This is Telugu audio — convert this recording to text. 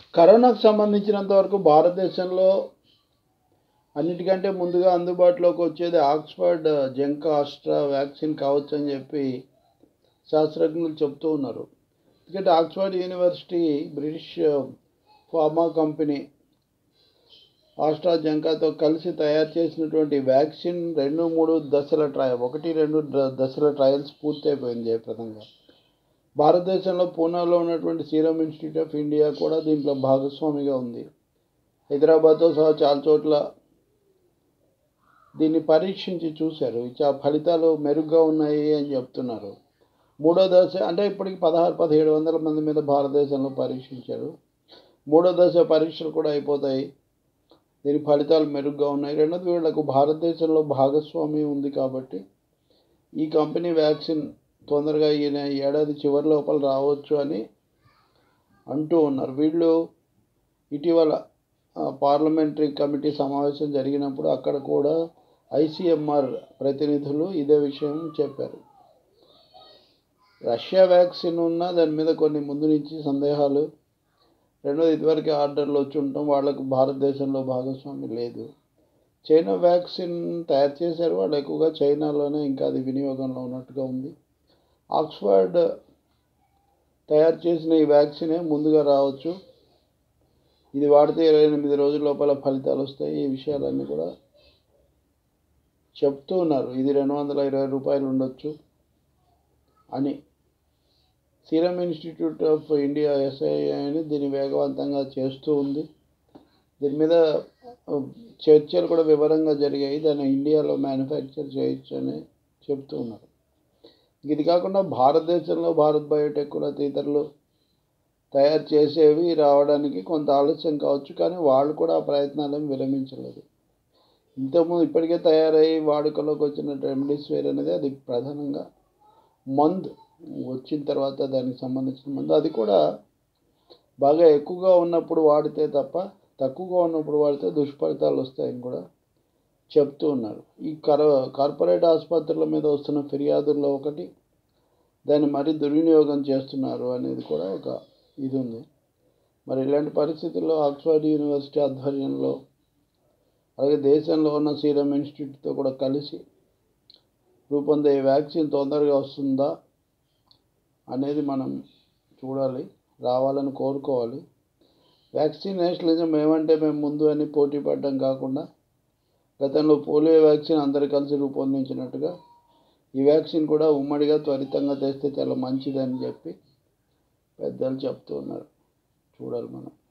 కరోనాకు సంబంధించినంత వరకు భారతదేశంలో అన్నిటికంటే ముందుగా అందుబాటులోకి వచ్చేది ఆక్స్ఫర్డ్ జంక్ ఆస్ట్రా వ్యాక్సిన్ కావచ్చు అని చెప్పి శాస్త్రజ్ఞులు చెప్తూ ఉన్నారు ఎందుకంటే Oxford university British pharma company Astra జంకాతో కలిసి తయారు చేసినటువంటి వ్యాక్సిన్ రెండు మూడు దశల ట్రయల్ ఒకటి రెండు ద- దశల ట్రయల్స్ పూర్తయిపోయింది జయప్రదంగా భారతదేశంలో పూనాలో ఉన్నటువంటి సీరం ఇన్స్టిట్యూట్ ఆఫ్ ఇండియా కూడా దీంట్లో భాగస్వామిగా ఉంది హైదరాబాద్తో సహా చాలా చోట్ల దీన్ని పరీక్షించి చూశారు ఇచ్చా ఫలితాలు మెరుగ్గా ఉన్నాయి అని చెప్తున్నారు మూడో దశ అంటే ఇప్పటికి పదహారు పదిహేడు వందల మంది మీద భారతదేశంలో పరీక్షించారు మూడో దశ పరీక్షలు కూడా అయిపోతాయి దీని ఫలితాలు మెరుగ్గా ఉన్నాయి రెండోది వీళ్ళకు భారతదేశంలో భాగస్వామి ఉంది కాబట్టి ఈ కంపెనీ వ్యాక్సిన్ తొందరగా ఈయన ఏడాది చివరి లోపల రావచ్చు అని అంటూ ఉన్నారు వీళ్ళు ఇటీవల ఆ, పార్లమెంటరీ కమిటీ సమావేశం జరిగినప్పుడు అక్కడ కూడా ఐసీఎంఆర్ ప్రతినిధులు ఇదే విషయం చెప్పారు రష్యా వ్యాక్సిన్ ఉన్న దాని మీద కొన్ని ముందు నుంచి సందేహాలు రెండోది ఇదివరకు ఆర్డర్లు వచ్చి ఉండటం వాళ్ళకు భారతదేశంలో భాగస్వామి లేదు చైనా వ్యాక్సిన్ తయారు చేశారు వాళ్ళు ఎక్కువగా చైనాలోనే ఇంకా అది వినియోగంలో ఉన్నట్టుగా ఉంది ఆక్స్ఫర్డ్ తయారు చేసిన ఈ వ్యాక్సినే ముందుగా రావచ్చు ఇది వాడితే ఇరవై ఎనిమిది రోజుల లోపల ఫలితాలు వస్తాయి ఈ విషయాలన్నీ కూడా చెప్తూ ఉన్నారు ఇది రెండు వందల ఇరవై రూపాయలు ఉండొచ్చు అని సీరం ఇన్స్టిట్యూట్ ఆఫ్ ఇండియా ఎస్ఐని దీన్ని వేగవంతంగా చేస్తూ ఉంది దీని మీద ఆ, చర్చలు కూడా వివరంగా జరిగాయి దాన్ని ఇండియాలో మ్యానుఫ్యాక్చర్ చేయొచ్చు అని చెప్తూ ఉన్నారు ఇది కాకుండా భారతదేశంలో భారత్ బయోటెక్ కూడా ఇతరులు తయారు చేసేవి రావడానికి కొంత ఆలస్యం కావచ్చు కానీ వాళ్ళు కూడా ఆ ప్రయత్నాలను విరమించలేదు ఇంతకుముందు ఇప్పటికే తయారయ్యి వాడుకలోకి వచ్చిన రెమ్డెసివిర్ అనేది అది ప్రధానంగా మందు వచ్చిన తర్వాత దానికి సంబంధించిన మందు అది కూడా బాగా ఎక్కువగా ఉన్నప్పుడు వాడితే తప్ప తక్కువగా ఉన్నప్పుడు వాడితే దుష్ఫలితాలు వస్తాయని కూడా చెప్తూ ఉన్నారు ఈ కర కార్పొరేట్ ఆసుపత్రుల మీద వస్తున్న ఫిర్యాదుల్లో ఒకటి దాన్ని మరీ దుర్వినియోగం చేస్తున్నారు అనేది కూడా ఒక ఇది ఉంది మరి ఇలాంటి పరిస్థితుల్లో ఆక్స్ఫర్డ్ యూనివర్సిటీ ఆధ్వర్యంలో అలాగే దేశంలో ఉన్న సీరం ఇన్స్టిట్యూట్తో కూడా కలిసి రూపొందే వ్యాక్సిన్ తొందరగా వస్తుందా అనేది మనం చూడాలి రావాలని కోరుకోవాలి వ్యాక్సినేషనిజం ఏమంటే మేము ముందు అని పోటీ పడడం కాకుండా గతంలో పోలియో వ్యాక్సిన్ అందరు కలిసి రూపొందించినట్టుగా ఈ వ్యాక్సిన్ కూడా ఉమ్మడిగా త్వరితంగా తెస్తే చాలా మంచిదని చెప్పి పెద్దలు చెప్తూ ఉన్నారు చూడాలి మనం